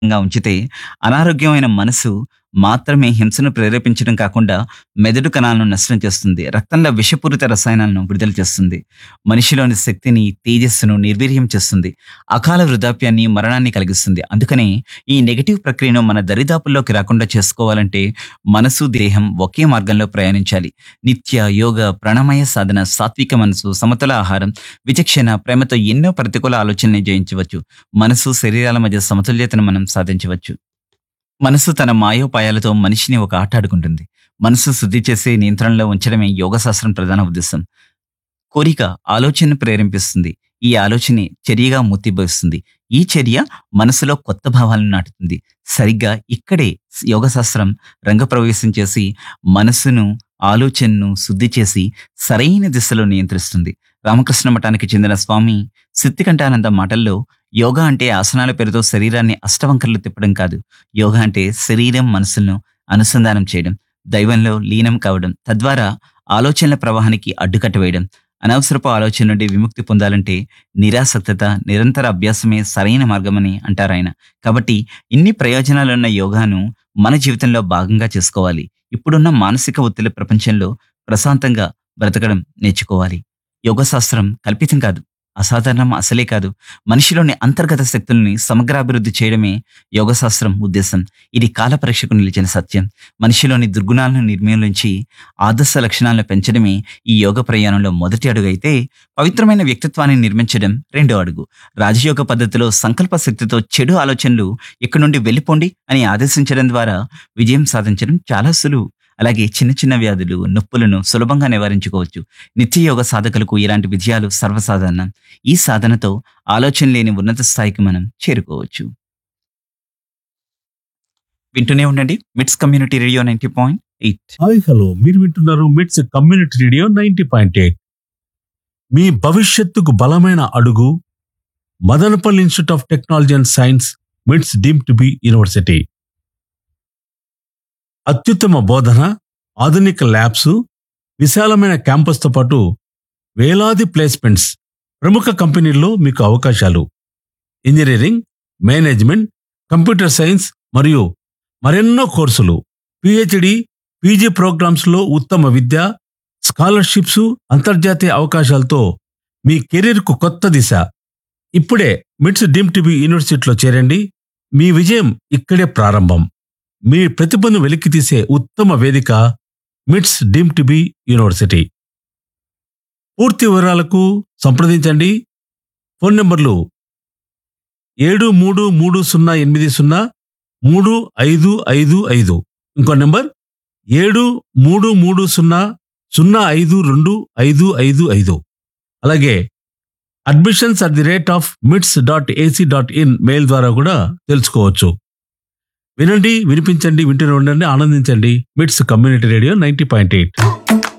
గా ఉంచితే అనారోగ్యమైన మనసు మాత్రమే హింసను ప్రేరేపించడం కాకుండా మెదడు కణాలను నష్టం చేస్తుంది రక్తంలో విషపూరిత రసాయనాలను విడుదల చేస్తుంది మనిషిలోని శక్తిని తేజస్సును నిర్వీర్యం చేస్తుంది అకాల వృద్ధాప్యాన్ని మరణాన్ని కలిగిస్తుంది అందుకనే ఈ నెగటివ్ ప్రక్రియను మన దరిదాపుల్లోకి రాకుండా చేసుకోవాలంటే మనసు దేహం ఒకే మార్గంలో ప్రయాణించాలి నిత్య యోగ ప్రాణమయ సాధన సాత్విక మనసు సమతుల ఆహారం విచక్షణ ప్రేమతో ఎన్నో ప్రతికూల ఆలోచనల్ని జయించవచ్చు మనసు శరీరాల మధ్య సమతుల్యతను మనం సాధించవచ్చు మనసు తన మాయోపాయాలతో మనిషిని ఒక ఆట ఆడుకుంటుంది మనసు శుద్ధి చేసే నియంత్రణలో ఉంచడమే యోగశాస్త్రం ప్రధాన ఉద్దేశం కోరిక ఆలోచనను ప్రేరేపిస్తుంది ఈ ఆలోచనే చర్యగా మూర్తిభవిస్తుంది ఈ చర్య మనసులో కొత్త భావాలను నాటుతుంది సరిగ్గా ఇక్కడే యోగశాస్త్రం రంగప్రవేశం చేసి మనసును ఆలోచనను శుద్ధి చేసి సరైన దిశలో నియంత్రిస్తుంది రామకృష్ణ మఠానికి చెందిన స్వామి సిద్ధికంఠానంద మాటల్లో యోగా అంటే ఆసనాల పేరుతో శరీరాన్ని అష్టవంకర్లు తిప్పడం కాదు యోగా అంటే శరీరం మనసులను అనుసంధానం చేయడం దైవంలో లీనం కావడం తద్వారా ఆలోచనల ప్రవాహానికి అడ్డుకట్ట వేయడం అనవసరపు ఆలోచన నుండి విముక్తి పొందాలంటే నిరాసక్తత నిరంతర అభ్యాసమే సరైన మార్గమని అంటారు ఆయన కాబట్టి ఇన్ని ప్రయోజనాలున్న యోగాను మన జీవితంలో భాగంగా చేసుకోవాలి ఇప్పుడున్న మానసిక ఒత్తిడి ప్రపంచంలో ప్రశాంతంగా బ్రతకడం నేర్చుకోవాలి యోగశాస్త్రం కల్పితం కాదు అసాధారణం అసలే కాదు మనిషిలోని అంతర్గత శక్తుల్ని సమగ్రాభివృద్ధి చేయడమే యోగశాస్త్రం ఉద్దేశం ఇది కాల పరీక్షకు నిలిచిన సత్యం మనిషిలోని దుర్గుణాలను నిర్మూలించి ఆదర్శ లక్షణాలను పెంచడమే ఈ యోగ ప్రయాణంలో మొదటి అడుగు అయితే పవిత్రమైన వ్యక్తిత్వాన్ని నిర్మించడం రెండో అడుగు రాజయోగ పద్ధతిలో సంకల్ప శక్తితో చెడు ఆలోచనలు ఇక్కడి నుండి వెళ్ళిపోండి అని ఆదేశించడం ద్వారా విజయం సాధించడం చాలా సులువు అలాగే చిన్న చిన్న వ్యాధులు నొప్పులను సులభంగా నివారించుకోవచ్చు నిత్య యోగ సాధకులకు ఇలాంటి విజయాలు సర్వసాధారణం ఈ సాధనతో ఆలోచన లేని ఉన్నత స్థాయికి మనం చేరుకోవచ్చు వింటూనే ఉండండి MITS community radio ninety point eight hi hello మీరు వింటున్నారు MITS community radio ninety point eight మీ భవిష్యత్తుకు బలమైన అడుగు Madanapalle institute of technology and science MITS deemed to be university అత్యుత్తమ బోధన ఆధునిక ల్యాబ్స్ విశాలమైన క్యాంపస్తో పాటు వేలాది ప్లేస్మెంట్స్ ప్రముఖ కంపెనీల్లో మీకు అవకాశాలు ఇంజనీరింగ్ మేనేజ్మెంట్ కంప్యూటర్ సైన్స్ మరియు మరెన్నో కోర్సులు పిహెచ్డి పీజీ ప్రోగ్రామ్స్ లో ఉత్తమ విద్య స్కాలర్షిప్స్ అంతర్జాతీయ అవకాశాలతో మీ కెరీర్కు కొత్త దిశ ఇప్పుడే మిట్స్ డీమ్ టీబీ యూనివర్సిటీలో చేరండి మీ విజయం ఇక్కడే ప్రారంభం మీ ప్రతిభను వెలికితీసే ఉత్తమ వేదిక మిట్స్ డీమ్ టీబీ యూనివర్సిటీ పూర్తి వివరాలకు సంప్రదించండి ఫోన్ నంబర్లు ఏడు మూడు మూడు సున్నా ఎనిమిది సున్నా మూడు ఐదు ఐదు ఐదు ఇంకో నెంబర్ ఏడు మూడు మూడు సున్నా సున్నా ఐదు రెండు ఐదు ఐదు ఐదు అలాగే admissions at the rate of MITS dot AC dot in mail ద్వారా కూడా తెలుసుకోవచ్చు వినండి వినిపించండి వింటూనే ఉండండి ఆనందించండి MITS community radio ninety point eight